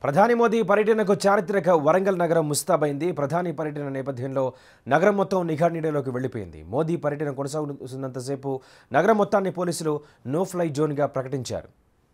ప్రధాని మోదీ పర్యటనకు చారిత్రక వరంగల్ నగరం ముస్తాబైంది ప్రధాని పర్యటన నేపథ్యంలో నగరం మొత్తం నిఘా నీడలోకి వెళ్లిపోయింది మోదీ పర్యటన కొనసాగుతున్నంతసేపు నగరం మొత్తాన్ని పోలీసులు నో ఫ్లై జోన్గా ప్రకటించారు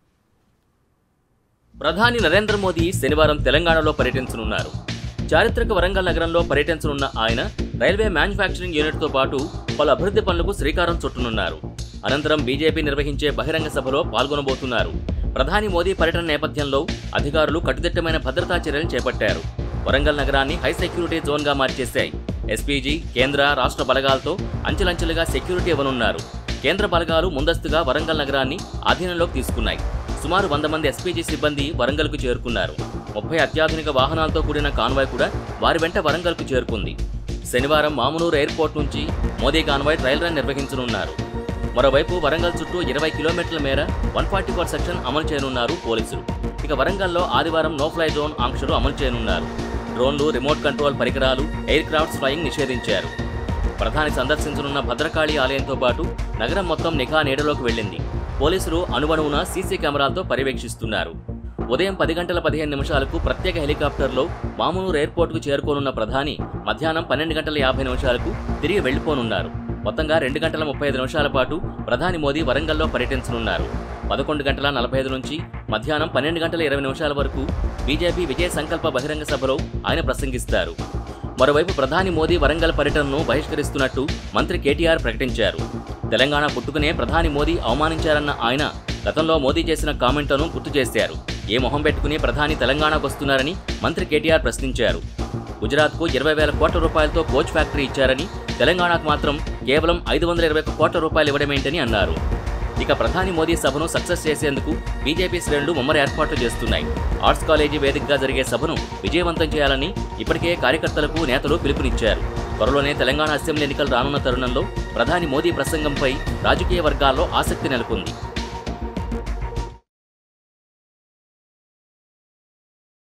ప్రధాని నరేంద్ర మోదీ శనివారం తెలంగాణలో పర్యటించనున్నారు చారిత్రక వరంగల్ నగరంలో పర్యటించనున్న ఆయన రైల్వే మ్యానుఫ్యాక్చరింగ్ యూనిట్తో పాటు పలు అభివృద్ధి పనులకు శ్రీకారం చుట్టనున్నారు అనంతరం బీజేపీ నిర్వహించే బహిరంగ సభలో పాల్గొనబోతున్నారు ప్రధాని మోదీ పర్యటన నేపథ్యంలో అధికారులు కట్టుదిట్టమైన భద్రతా చర్యలు చేపట్టారు వరంగల్ నగరాన్ని హై సెక్యూరిటీ జోన్గా మార్చేశాయి ఎస్పీజీ కేంద్ర రాష్ట్ర బలగాలతో అంచెలంచెలుగా సెక్యూరిటీ ఇవ్వనున్నారు కేంద్ర బలగాలు ముందస్తుగా వరంగల్ నగరాన్ని ఆధీనంలోకి తీసుకున్నాయి సుమారు వంద మంది ఎస్పీజీ సిబ్బంది వరంగల్కు చేరుకున్నారు ముప్పై అత్యాధునిక వాహనాలతో కూడిన కాన్వాయ్ కూడా వారి వెంట వరంగల్కు చేరుకుంది శనివారం మామునూరు ఎయిర్పోర్ట్ నుంచి మోదీ కాన్వాయ్ ట్రయల్ రన్ నిర్వహించనున్నారు మరోవైపు వరంగల్ చుట్టూ ఇరవై కిలోమీటర్ల మేర వన్ ఫార్టీ ఫోర్ సెక్షన్ అమలు చేయనున్నారు పోలీసులు ఇక వరంగల్లో ఆదివారం నో ఫ్లై జోన్ ఆంక్షలు అమలు చేయనున్నారు డ్రోన్లు రిమోట్ కంట్రోల్ పరికరాలు ఎయిర్ క్రాఫ్ట్స్ ఫ్లయింగ్ నిషేధించారు ప్రధాని సందర్శించనున్న భద్రకాళి ఆలయంతో పాటు నగరం మొత్తం నిఘా నీడలోకి వెళ్ళింది పోలీసులు అణువణువున సీసీ కెమెరాలతో పర్యవేక్షిస్తున్నారు ఉదయం పది గంటల పదిహేను నిమిషాలకు ప్రత్యేక హెలికాప్టర్లో మామునూరు ఎయిర్పోర్టుకు చేరుకోనున్న ప్రధాని మధ్యాహ్నం పన్నెండు గంటల యాభై నిమిషాలకు తిరిగి వెళ్లిపోనున్నారు మొత్తంగా రెండు గంటల ముప్పై ఐదు నిమిషాల పాటు ప్రధాని మోదీ వరంగల్లో పర్యటించనున్నారు పదకొండు గంటల నలభై ఐదు నుంచి మధ్యాహ్నం పన్నెండు గంటల ఇరవై నిమిషాల వరకు బీజేపీ విజయ సంకల్ప బహిరంగ సభలో ఆయన ప్రసంగిస్తారు మరోవైపు ప్రధాని మోదీ వరంగల్ పర్యటనను బహిష్కరిస్తున్నట్టు మంత్రి కేటీఆర్ ప్రకటించారు తెలంగాణ పుట్టుకునే ప్రధాని మోదీ అవమానించారన్న ఆయన గతంలో మోదీ చేసిన కామెంట్లను గుర్తు చేశారు ఏ మొహం పెట్టుకుని ప్రధాని తెలంగాణకు వస్తున్నారని మంత్రి కేటీఆర్ ప్రశ్నించారు గుజరాత్కు ఇరవై వేల కోట్ల రూపాయలతో కోచ్ ఫ్యాక్టరీ ఇచ్చారని తెలంగాణకు మాత్రం కేవలం ఐదు వందల ఇరవై ఒక్క కోట్ల రూపాయలు ఇవ్వడమేంటని అన్నారు ఇక ప్రధాని మోదీ సభను సక్సెస్ చేసేందుకు బీజేపీ శ్రేణులు ముమ్మర ఏర్పాట్లు చేస్తున్నాయి ఆర్ట్స్ కాలేజీ వేదికగా జరిగే సభను విజయవంతం చేయాలని ఇప్పటికే కార్యకర్తలకు నేతలు పిలుపునిచ్చారు త్వరలోనే తెలంగాణ అసెంబ్లీ ఎన్నికలు రానున్న తరుణంలో ప్రధాని మోదీ ప్రసంగంపై రాజకీయ వర్గాల్లో ఆసక్తి నెలకొంది